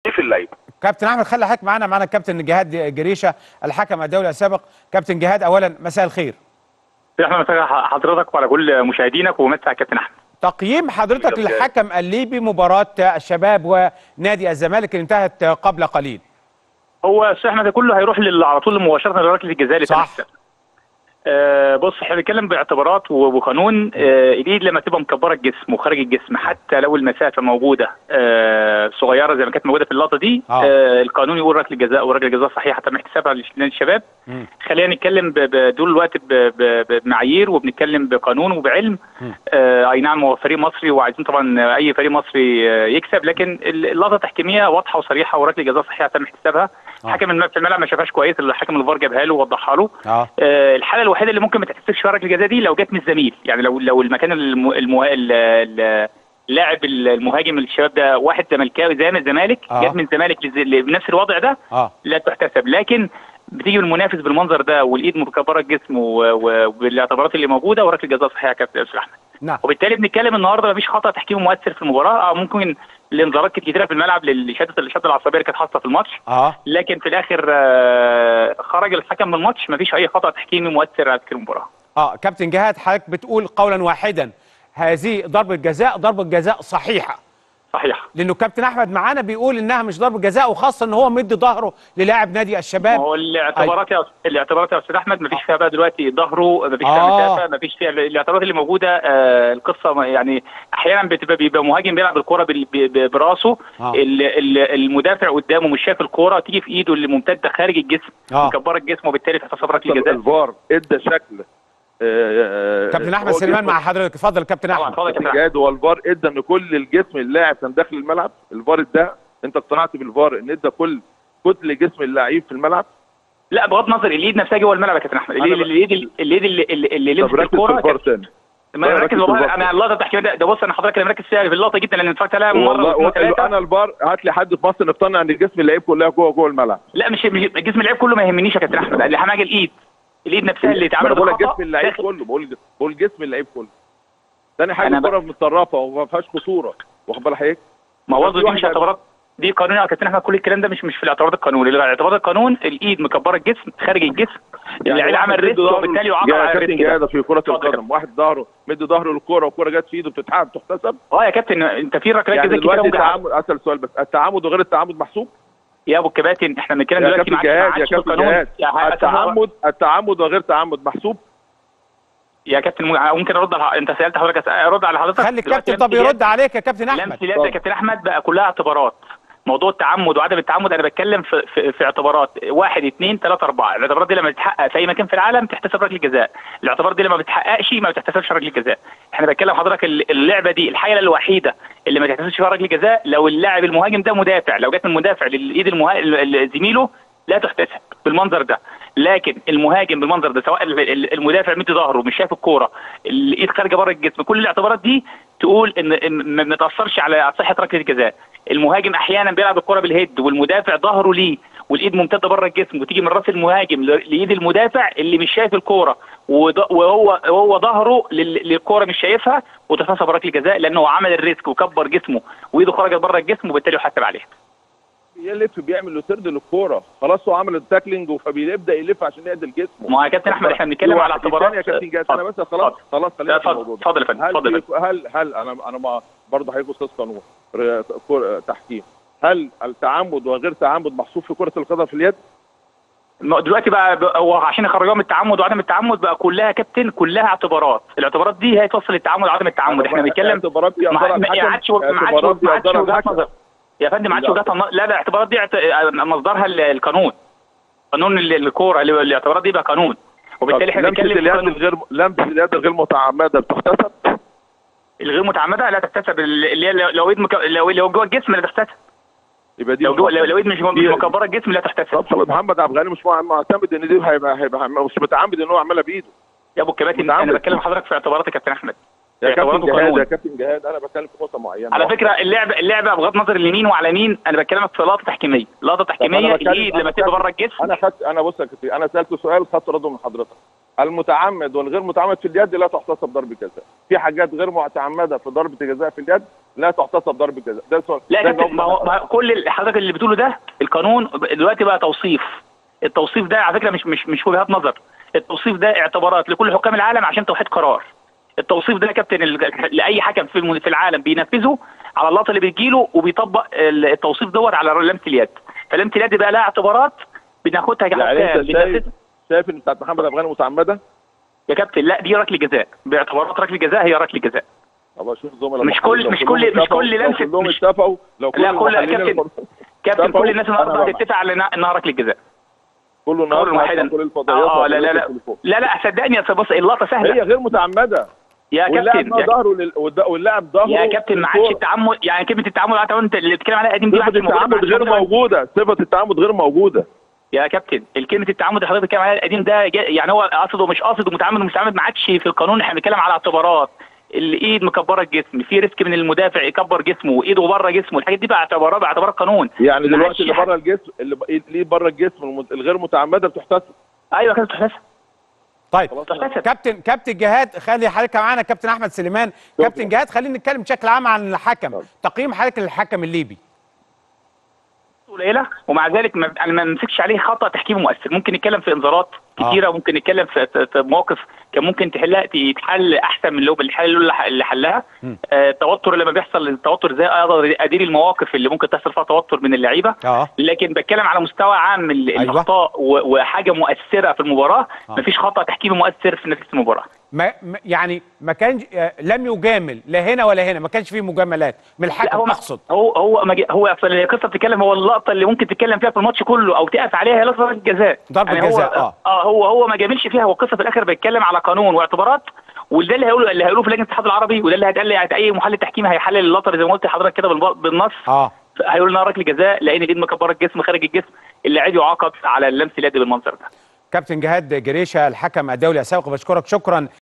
في اللعيبه كابتن احمد خلي حضرتك معانا معانا الكابتن جهاد جريشه الحكم الدولي السابق كابتن جهاد اولا مساء الخير احنا مساء حضرتك وعلى كل مشاهدينك ومساء على كابتن احمد تقييم حضرتك للحكم الليبي مباراه الشباب ونادي الزمالك اللي انتهت قبل قليل هو استاذ احمد كله هيروح لل- على طول مباشره لركله الجزاء اللي صح. تمت. آه بص احنا بنتكلم باعتبارات و- وقانون آه الايد لما تبقى مكبره الجسم وخارج الجسم حتى لو المسافه موجوده آه صغيره زي ما كانت موجوده في اللقطه دي آه. آه القانون يقول ركله جزاء وركله جزاء صحيحه تم احتسابها لنادي الشباب مم. خلينا نتكلم ب- ب- طول الوقت ب- ب- بمعايير وبنتكلم بقانون وبعلم مم. آه اي نعم هو فريق مصري وعايزين طبعا اي فريق مصري آه، يكسب لكن اللقطه التحكيميه واضحه وصريحه وركله جزاء صحيحه تم احتسابها آه. حكم الم- في الملعب ما شافهاش كويس اللي حكم الفار جابها له ووضحها له اه آه، الحاله الوحيده اللي ممكن ما تحتسبش فيها ركله الجزاء دي لو جت من الزميل يعني لو لو المكان الم... الم... ال- ال- اللاعب المهاجم الشباب ده واحد زملكاوي زي ما الزمالك آه. جت من الزمالك لز- بنفس الوضع ده اه لا تحتسب لكن بتيجي من المنافس بالمنظر ده والايد مكبره الجسم و- و- وبالاعتبارات اللي موجوده وركله جزاء صحيحه يا كابتن استاذ احمد نعم وبالتالي بنتكلم النهارده مفيش خطا تحكيمي مؤثر في المباراه اه ممكن الانذارات كانت كتيره في الملعب للشده الشده العصبيه اللي كانت حاصله في الماتش اه لكن في الاخر آه، خرج الحكم من الماتش مفيش اي خطا تحكيمي مؤثر على تحكيم المباراه اه كابتن جهاد حضرتك بتقول قولا واحدا هذه ضربه جزاء ضربه جزاء صحيحه صحيح لانه كابتن احمد معانا بيقول انها مش ضربه جزاء وخاصه ان هو مدي ظهره للاعب نادي ما الشباب هو الاعتبارات يا الاعتبارات يا استاذ احمد مفيش فيها بقى دلوقتي ظهره مفيش فيها آه. مسافه مفيش فيها الاعتبارات اللي موجوده آه القصه ما- يعني احيانا بتبقى بيبقى مهاجم بيلعب الكوره بال- ب- ب- براسه آه. ال- ال- المدافع قدامه مش شايف الكوره تيجي في ايده اللي ممتده خارج الجسم آه. مكبره الجسم وبالتالي تحتسب ركله جزاء الفار ادى شكل آه، آه، كابتن احمد هو سليمان جسم- مع حضرتك اتفضل كابتن طبعا احمد اتفضل يا كابتن أحمد. جهاد هو الفار ادى ان كل الجسم اللاعب كان داخل الملعب الفار ادى انت اقتنعت بالفار ان ادى كل كتل جسم اللعيب في الملعب لا بغض النظر اليد نفسها جوه الملعب يا كابتن احمد أنا اليد ب- اليد اليد اللي اللي, اللي طب لمست ركز في الكوره الفار تاني ما لا، انا ركز مركز في والله الفار. انا اللقطه التحكيميه ده, ده بص انا حضرتك انا مركز فيها في اللقطه جدا لان اتفرجت عليها مره والله واثنين وثلاثه انا الفار هات لي حد في مصر نقتنع ان جسم اللعيب كلها جوه جوه الملعب لا مش مش- جسم اللعيب كله ما يهمنيش يا كابتن احمد اللي اهم حاجه الايد الايد نفسها اللي ما اتعملت انا بقول لك بالخطأ جسم اللعيب داخل- كله بقول بقول جسم اللعيب كله تاني حاجه أنا ب- الكره متطرفه وما فيهاش خطوره واخد بالك حضرتك ما هو في برضه دي مش واحدة- اعتبارات دي قانون يا كابتن احمد كل الكلام ده مش مش في الاعتبارات القانون اللي اعتبارات القانون الايد مكبره الجسم خارج الجسم اللعيب واحد عمل مدي ريسك ظهره- وبالتالي يا يعاقب على كابتن الريسك ده جهاد في كره اتفضل يا القدم واحد ظهره مدي ظهره للكوره والكوره جت في ايده بتتحقق تحتسب اه يا كابتن انت في ركلات يعني جزاء كتير دلوقتي ممكن التعامد اسال سؤال بس التعامد وغير التعامد محسوب يا ابو الكباتن احنا بنتكلم يا دلوقتي كابتن ما جهاد يا عادش كابتن القانون جهاد يا ح- التعمد التعمد وغير تعمد محسوب يا كابتن مو- ممكن ارد على انت سالت حضرتك أسأل- ارد على حضرتك خلي دلوقتي الكابتن طب لمس يرد عليك يا كابتن احمد لمس اليد يا كابتن احمد بقى كلها اعتبارات موضوع التعمد وعدم التعمد انا بتكلم في, في, في اعتبارات واحد اثنين ثلاثة أربعة الاعتبارات دي لما بتتحقق في أي مكان في العالم تحتسب ركلة جزاء الاعتبارات دي لما بتتحققش ما بتحتسبش ركلة جزاء احنا بتكلم حضرتك ال- اللعبة دي الحالة الوحيدة اللي ما تحتسبش فيها ركلة جزاء لو اللاعب المهاجم ده مدافع لو جت من مدافع للإيد المها... ال- ال- زميله لا تحتسب بالمنظر ده لكن المهاجم بالمنظر ده سواء ال- ال- المدافع مدي ظهره مش شايف الكوره الايد خارجه بره الجسم كل الاعتبارات دي تقول ان إن ما بنتاثرش على صحه ركله الجزاء المهاجم احيانا بيلعب الكره بالهيد والمدافع ظهره ليه والايد ممتده بره الجسم وتيجي من راس المهاجم ل- لايد المدافع اللي مش شايف الكوره وض- وهو وهو ظهره لل- للكوره مش شايفها وتحتسب ركله جزاء لانه هو عمل الريسك وكبر جسمه وايده خرجت بره الجسم وبالتالي يحاسب عليها يلف بيعمل له سرد للكوره خلاص هو عمل التاكلينج فبيبدا يلف عشان يعدل جسمه ما هو يا كابتن احمد احنا بنتكلم على اعتبارات يا كابتن جهاد انا بس خلاص خلاص خلينا في اتفضل الموضوع ده اتفضل يا فندم هل اتفضل يا في- هل هل انا انا ما برضه هيجي استاذ قانون ر- كر- تحكيم هل التعمد وغير تعمد محسوب في كره القدم في اليد؟ ما دلوقتي بقى بقى- هو عشان يخرجوها من التعمد وعدم التعمد بقى كلها كابتن كلها اعتبارات الاعتبارات دي هي توصل للتعمد وعدم التعمد احنا بنتكلم اعتبارات دي ما يقدرها ما الحكم عادش ما عادش اعتبارات دي ما عادش يقدرها وجهات الحكم نظر يا فندم ما عادش لا. وجهات نظر لا لا الاعتبارات دي اعت- مصدرها ال- القانون قانون ال- الكوره اللي- الاعتبارات دي بقى قانون وبالتالي احنا لمسه بنتكلم في اليد قانون. الغير لمسه اليد الغير متعمده بتحتسب الغير متعمده لا تحتسب اللي هي لو ايد مك... لو لو جوه الجسم لا تحتسب يبقى دي لو جوه لو لو ايد مش مش دي- مكبره الجسم لا تحتسب طب طب محمد عبد الغني مش معتمد ان دي هيبقى هيبقى مش متعمد ان هو يعملها بايده يا ابو الكباتن متعمد. انا بتكلم حضرتك في اعتبارات يا كابتن احمد يا اعتبارات كابتن جهاد وقانون. يا كابتن جهاد انا بتكلم في نقطه معينه على فكره اللعبه اللعبه بغض النظر اليمين وعلى مين انا بكلمك في لقطه تحكيميه لقطه طب أنا تحكيميه بتكلم- الايد أنا لما تبقى بتكلم- بره الجسم انا خدت انا بص يا كابتن انا سالته سؤال خدت رده من حضرتك المتعمد والغير متعمد في اليد لا تحتسب ضربه جزاء في حاجات غير متعمده في ضربه الجزاء في اليد لا تحتسب ضربه جزاء ده سؤال لا ده يا كابتن جواب ما هو ما هو كل اللي حضرتك اللي بتقوله ده القانون دلوقتي بقى توصيف التوصيف ده على فكره مش مش مش وجهات نظر التوصيف ده اعتبارات لكل حكام العالم عشان توحيد قرار التوصيف ده يا كابتن ال- لاي حكم في الم- في العالم بينفذه على اللقطه اللي بتجيله وبيطبق ال- التوصيف دوت على لمسه اليد فلمسه اليد بقى لها اعتبارات بناخدها يعني كحكام انت شايف بننفذها شايف ان بتاعت محمد افغاني متعمده يا كابتن لا دي ركله جزاء باعتبارات ركله جزاء هي ركله جزاء طب اشوف زملاء مش كل- المحللين، مش لو كل- كلهم مش كل اتفقوا- لو لمسة- كلهم مش- اتفقوا لو كل لا، كل- المحللين كابتن، الفر- كابتن اتفقوا، كل الناس أنا النهارده بقى. بتتفق على إنها- انها ركله جزاء كله قول النهارده واحدا كل الفضائيات اه لا لا وكل لا التليفون. لا لا صدقني يا أستاذ بص اللقطه سهله هي غير متعمده يا واللاعب كابتن ما يا, ظهره لل... والد- واللاعب ظهره يا كابتن ما عادش للكورة. التعمد يعني كلمه التعمد اللي انت اللي بتتكلم عليها قديم دي ما صفة عادش موجودة، ما التعامد عادش غير موجودة. موجودة صفة التعامد غير موجودة يا كابتن الكلمه التعمد اللي حضرتك بتتكلم عليها القديم ده جا- يعني هو قاصد ومش قاصد ومتعمد ومش متعمد ما عادش في القانون احنا بنتكلم على اعتبارات الايد مكبره الجسم في ريسك من المدافع يكبر جسمه وايده بره جسمه الحاجات دي بقى اعتبارات باعتبارات قانون يعني ما دلوقتي عادش اللي حد- بره الجسم اللي ب- اللي بره الجسم المت- الغير متعمدة بتحتسب ايوه كابتن تحتسب طيب خلاص. تحتسب كابتن كابتن جهاد خلي حضرتك معانا كابتن احمد سليمان كابتن جهاد خلينا نتكلم بشكل عام عن الحكم اتفضل. تقييم حضرتك للحكم الليبي قليله ومع ذلك ما انا ما امسكش عليه خطا تحكيمي مؤثر ممكن نتكلم في انذارات آه. كتيره ممكن نتكلم في في- في مواقف كان ممكن تحلها تتحل احسن من اللي هو الحل اللي ح- اللي حلها مم. آه، التوتر لما بيحصل التوتر ازاي اقدر ادير المواقف اللي ممكن تحصل فيها توتر من اللعيبه اه لكن بتكلم على مستوى عام ال- أيوة. الاخطاء و- وحاجه مؤثره في المباراه آه. مفيش خطا تحكيمي مؤثر في نتيجه المباراه ما ما- يعني ما كان آه، لم يجامل لا هنا ولا هنا ما كانش فيه مجاملات من لا الحكم هو ما- اقصد هو هو ما جي- هو اصل القصه بتتكلم هو اللقطه اللي ممكن تتكلم فيها في الماتش كله او تقف عليها هي لقطه الجزاء ضربة هو جزاء، آه. اه هو هو ما جاملش فيها هو القصه في الاخر بيتكلم على قانون واعتبارات وده اللي هيقوله اللي هيقوله في لجنه الاتحاد العربي وده اللي هيتقال يعني اي محلل تحكيمي هيحلل اللقطه زي ما قلت لحضرتك كده بالب- بالنص اه هيقول انها ركله جزاء لان الايد مكبره الجسم خارج الجسم اللاعب يعاقب على اللمس اليد بالمنظر ده كابتن جهاد جريشه الحكم الدولي السابق بشكرك شكرا